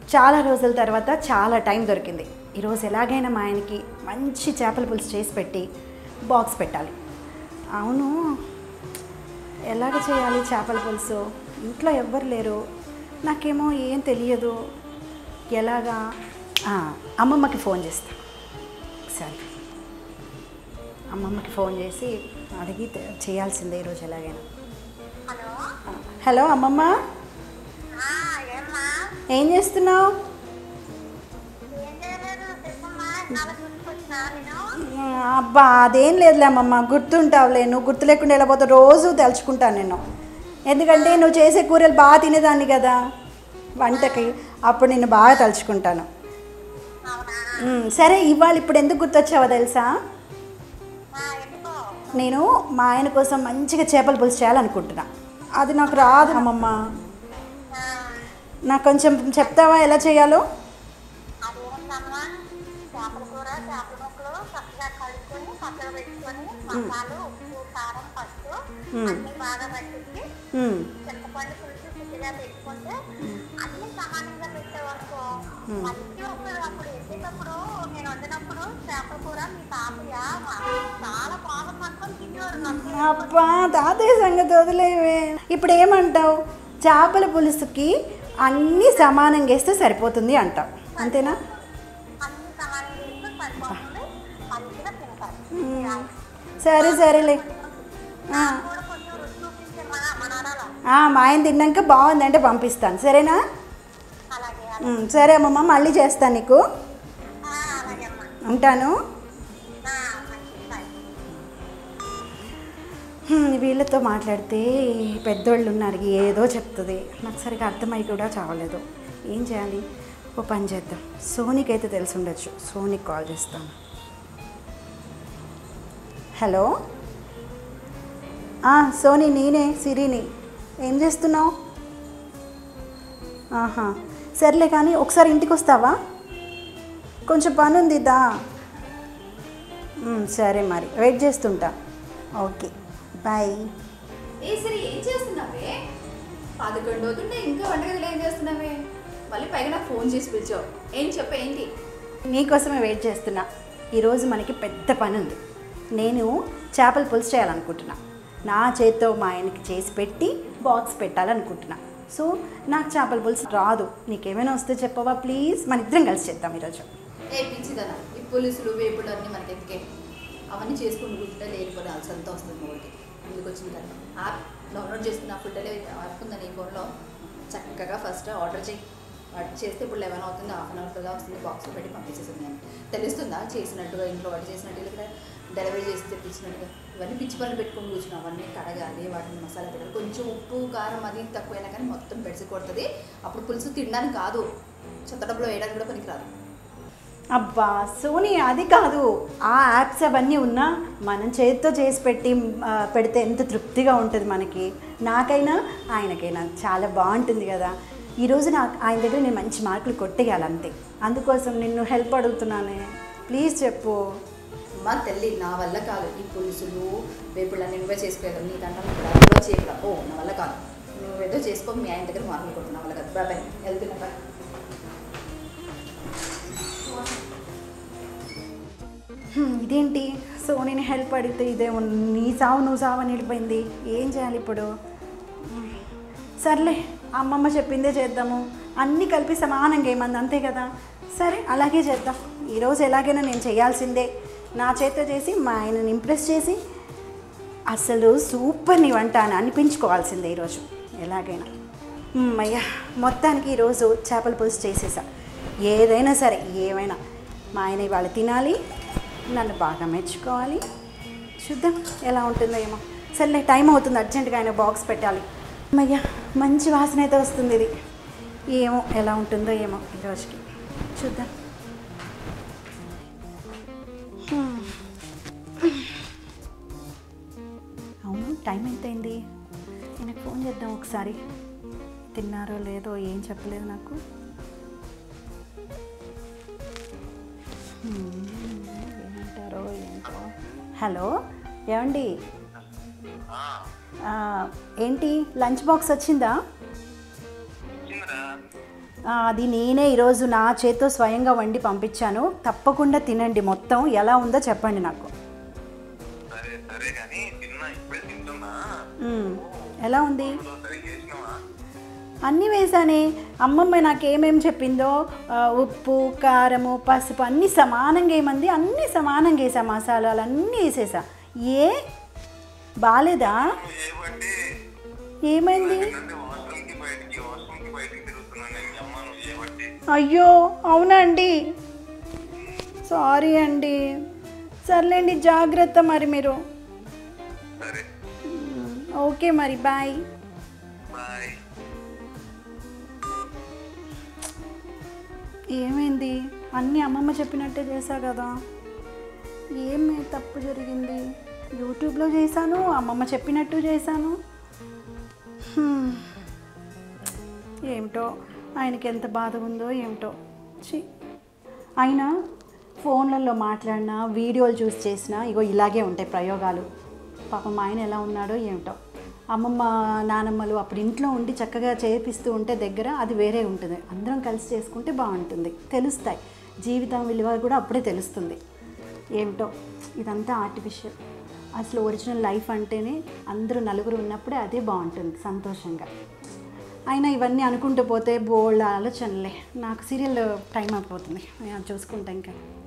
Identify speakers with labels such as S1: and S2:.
S1: చాలా రోజుల తర్వాత చాలా టైం దొరికింది ఈరోజు ఎలాగైనా మా ఆయనకి మంచి చేపల పులుసు చేసి పెట్టి బాక్స్ పెట్టాలి అవును ఎలాగ చేయాలి చేపల పులుసు ఇంట్లో ఎవ్వరు లేరు నాకేమో ఏం తెలియదు ఎలాగా ఆ, అమ్మమ్మకి ఫోన్ చేస్తా సరే అమ్మమ్మకి ఫోన్ చేసి అడిగి తె- చేయాల్సిందే ఈరోజు ఎలాగైనా
S2: హలో
S1: ఆ, హలో అమ్మమ్మ
S2: ఆ, ఏమ్మా
S1: ఏం చేస్తున్నావు
S2: ఏం చేయలేదు చెప్పమ్మా చాలా గుర్తుకొచ్చినా నేను
S1: అబ్బా అదేం లేదులే అమ్మమ్మ గుర్తుంటావులే నువ్వు గుర్తు లేకుండా ఎలా పోతావు రోజు తలుచుకుంటాను నేను ఎందుకంటే నువ్వు చేసే కూరలు బాగా తినేదాన్ని కదా వంటకి అప్పుడు నిన్ను బాగా తలుచుకుంటాను
S2: అవునా
S1: ఉమ్, సరే ఇవాళ ఇప్పుడు ఎందుకు గుర్తొచ్చావో తెలుసా
S2: ఆ, ఎందుకో
S1: నేను మా ఆయన కోసం మంచిగా చేపల పులుసు చేయాలనుకుంటున్నా అది నాకు రాదు అమ్మమ్మ
S2: ఆ,
S1: నాకు కొంచెం చెప్తావా ఎలా చేయాలో
S2: అదేంటమ్మా చేపల కూర చేపల ముక్కలు చక్కగా కలుపుకొని పక్కన పెట్టుకొని మసాలు ఉప్పు కారం పసుపు అన్ని బాగా పట్టించి
S1: ఉమ్,
S2: చింతపండు పులుసు శుద్ధిగా పెట్టుకుంటే అన్ని సమానంగా పెట్టేవరకు మళ్ళీ ఒకరు అప్పుడు వేసేటప్పుడు నేను వండినప్పుడు చేపల కూర మీ తాతయ్య చాలా బాగా పట్టుకొని తినేవారు నాకు
S1: అబ్బా తాతయ్య సంగతి వదిలేవే ఇప్పుడు ఏమంటావు చేపల పులుసుకి అన్నీ సమానంగా వేస్తే సరిపోతుంది అంటావు అంతేనా
S2: అన్ని సమానంగా వేస్తే సరిపోతుంది మంచిగా తింటారు
S1: ఉమ్, సరే సరేలే ఆ,
S2: కూడా కొంచెం రుచి చూపించే మా మా నాన్నలో
S1: ఆ, మా ఆయన తిన్నాక బాగుందంటే పంపిస్తాను సరేనా
S2: అలాగే
S1: ఉమ్, సరే అమ్మమ్మ మళ్ళీ చేస్తాను నీకు
S2: ఆ, అలాగే అమ్మా
S1: ఉంటాను
S2: ఆ, మంచిది బాయ్
S1: హ్మ్, వీళ్ళతో మాట్లాడితే పెద్దోళ్ళు ఉన్నారు ఏదో చెప్తుంది నాకు సరిగా అర్థమై కూడా చావలేదు ఏం చేయాలి ఓ పని చేద్దాం సోనీకి అయితే తెలిసి ఉండొచ్చు సోనీకి కాల్ చేస్తాను హలో ఆ, సోనీ నేనే సిరిని ఏం చేస్తున్నావు ఆహా సర్లే కానీ ఒకసారి ఇంటికి వస్తావా కొంచెం పని ఉంది దా ఉమ్, సరే మరి వెయిట్ చేస్తుంటా ఓకే బాయ్
S3: ఏ సరే ఏం చేస్తున్నావే పదకొండు అవుతుంటే ఇంకా వంటగదిలో ఏం చేస్తున్నావే మళ్ళీ పైగా నాకు ఫోన్ చేసి పిలిచావు ఏం చెప్ప ఏంటి
S1: నీకోసమే వెయిట్ చేస్తున్నా ఈరోజు మనకి పెద్ద పని ఉంది నేను చేపల పులుసు చేయాలనుకుంటున్నా నా చేత్తో మా ఆయనకి చేసి పెట్టి బాక్స్ పెట్టాలనుకుంటున్నా సో నాకు చేపల పులుసు రాదు నీకేమైనా వస్తే చెప్పవా ప్లీజ్ మన ఇద్దరం కలిసి చేద్దాం ఈరోజు
S3: ఏ పిచ్చిదనా ఈ పులుసులు వేపుడు అన్నీ మనకి ఎందుకే అవన్నీ చేసుకుని గుడ్డ లేనిపోయిన అలసంతా వస్తుంది ఒకటి అందుకు వచ్చింది కదా యాప్ డౌన్లోడ్ చేసుకున్న ఫుడ్ డెలివరీ యాప్ ఉందా నీ ఫోన్లో చక్కగా ఫస్ట్ ఆర్డర్ చేయి ఆర్డర్ చేస్తే ఇప్పుడు లెవెన్ అవుతుంది హాఫ్ అన్ అవర్గా వస్తుంది బాక్స్లో పెట్టి పంపించేసింది నేను తెలుస్తుందా చేసినట్టుగా ఇంట్లో వంట చేసినట్టు ఇక్కడ డెలివరీ చేసి తెప్పించినట్టుగా ఇవన్నీ పిచ్చి పనులు పెట్టుకొని కూర్చున్నాం అవన్నీ కడగాలి వాటిని మసాలా పెట్టాలి కొంచెం ఉప్పు కారం అది తక్కువైనా కానీ మొత్తం పెడిసి కొడుతుంది అప్పుడు పులుసు తినడానికి కాదు చెత్త డబ్బులో వేయడానికి కూడా పనికిరాదు
S1: అబ్బా సోనీ అది కాదు ఆ యాప్స్ అవన్నీ ఉన్నా మనం చేతితో చేసి పెట్టి ఆ, పెడితే ఎంత తృప్తిగా ఉంటుంది మనకి నాకైనా ఆయనకైనా చాలా బాగుంటుంది కదా ఈరోజు నాకు ఆయన దగ్గర నేను మంచి మార్కులు కొట్టేయాలి అంతే అందుకోసం నిన్ను హెల్ప్ అడుగుతున్నానే ప్లీజ్ చెప్పు
S3: మా తల్లి నా వల్ల కాదు ఈ పులుసులు వేపుళ్ళని నువ్వే చేసుకోగలవు నీ దండం ఇక్కడ చేయగలవు ఓ నా వల్ల కాదు నువ్వేదో చేసుకో మీ ఆయన దగ్గర మార్కులు కొట్టు నా వల్ల కాదు బాబాయ్ వెళ్తున్నా బాయ్
S1: హ్మ్, ఇదేంటి సోనీని హెల్ప్ అడిగితే ఇదేమో నీ సావు నువ్వు సావు అని వెళ్ళిపోయింది ఏం చేయాలి ఇప్పుడు హ్మ్, సర్లే అమ్మమ్మ చెప్పిందే చేద్దాము అన్నీ కలిపి సమానంగా ఏమంది అంతే కదా సరే అలాగే చేద్దాం ఈరోజు ఎలాగైనా నేను చేయాల్సిందే నా చేత చేసి మా ఆయనని ఇంప్రెస్ చేసి అసలు సూపర్ నీ వంట అని అనిపించుకోవాల్సిందే ఈరోజు ఎలాగైనా హ్మ్, అయ్యా మొత్తానికి ఈరోజు చేపల పులుసు చేసేసా ఏదైనా సరే ఏమైనా మా ఆయన ఇవాళ తినాలి నన్ను బాగా మెచ్చుకోవాలి చూద్దాం ఎలా ఉంటుందో ఏమో సర్లే టైం అవుతుంది అర్జెంటుగా ఆయన బాక్స్ పెట్టాలి అమ్మయ్యా మంచి వాసన అయితే వస్తుంది ఇది ఏమో ఎలా ఉంటుందో ఏమో ఈరోజుకి చూద్దాం హ్మ్. అవును టైం ఎంత అయింది ఆయనకు ఫోన్ చేద్దాం ఒకసారి తిన్నారో లేదో ఏం చెప్పలేదు నాకు హ్మ్, ఏమంటారో ఏంటో హలో ఏమండి ఆ, ఏంటి లంచ్ బాక్స్ వచ్చిందా
S4: వచ్చిందిరా
S1: ఆ, అది నేనే ఈరోజు నా చేత్తో స్వయంగా వండి పంపించాను తప్పకుండా తినండి మొత్తం ఎలా ఉందో చెప్పండి నాకు
S4: సరే సరే కానీ తిన్నా ఇప్పుడే తింటున్నా
S1: మ్మ్. ఎలా ఉంది
S4: నువ్వు సరే చేసినావా
S1: అన్నీ వేసానే అమ్మమ్మ నాకేమేం చెప్పిందో ఆ, ఉప్పు కారము పసుపు అన్నీ సమానంగా ఏమంది అన్నీ సమానంగా వేసా మసాలాలు అన్నీ వేసేసా ఏ బాలేదా
S4: నువ్వు ఏమంటే
S1: ఏమైంది
S4: అంటే వాష్రూమ్ కి బయటికి వాష్రూమ్ కి బయటికి తిరుగుతున్నాను నేను మీ అమ్మ నువ్వు ఏమంటే
S1: అయ్యో అవునా అండి సారీ అండి సర్లేండి జాగ్రత్త మరి మీరు
S4: సరే
S1: మ్మ్. ఓకే మరి బాయ్
S4: బాయ్
S1: ఏమైంది అన్నీ అమ్మమ్మ చెప్పినట్టే చేశా కదా ఏమి తప్పు జరిగింది యూట్యూబ్లో చేశాను అమ్మమ్మ చెప్పినట్టు చేశాను హ్మ్. ఏమిటో ఆయనకి ఎంత బాధ ఉందో ఏమిటో చి అయినా ఫోన్లలో మాట్లాడినా వీడియోలు చూసి చేసినా ఇగో ఇలాగే ఉంటాయి ప్రయోగాలు పాపం ఆయన ఎలా ఉన్నాడో ఏమిటో అమ్మమ్మ నానమ్మలు అప్పుడు ఇంట్లో ఉండి చక్కగా చేపిస్తూ ఉంటే దగ్గర అది వేరే ఉంటుంది అందరం కలిసి చేసుకుంటే బాగుంటుంది తెలుస్తాయి జీవితం విలువ కూడా అప్పుడే తెలుస్తుంది ఏమిటో ఇదంతా ఆర్టిఫిషియల్ అసలు ఒరిజినల్ లైఫ్ అంటేనే అందరూ నలుగురు ఉన్నప్పుడే అదే బాగుంటుంది సంతోషంగా అయినా ఇవన్నీ అనుకుంటూ పోతే బోల్డ్ ఆలోచనలే నాకు సీరియల్ టైం అయిపోతుంది నేను చూసుకుంటా ఇంకా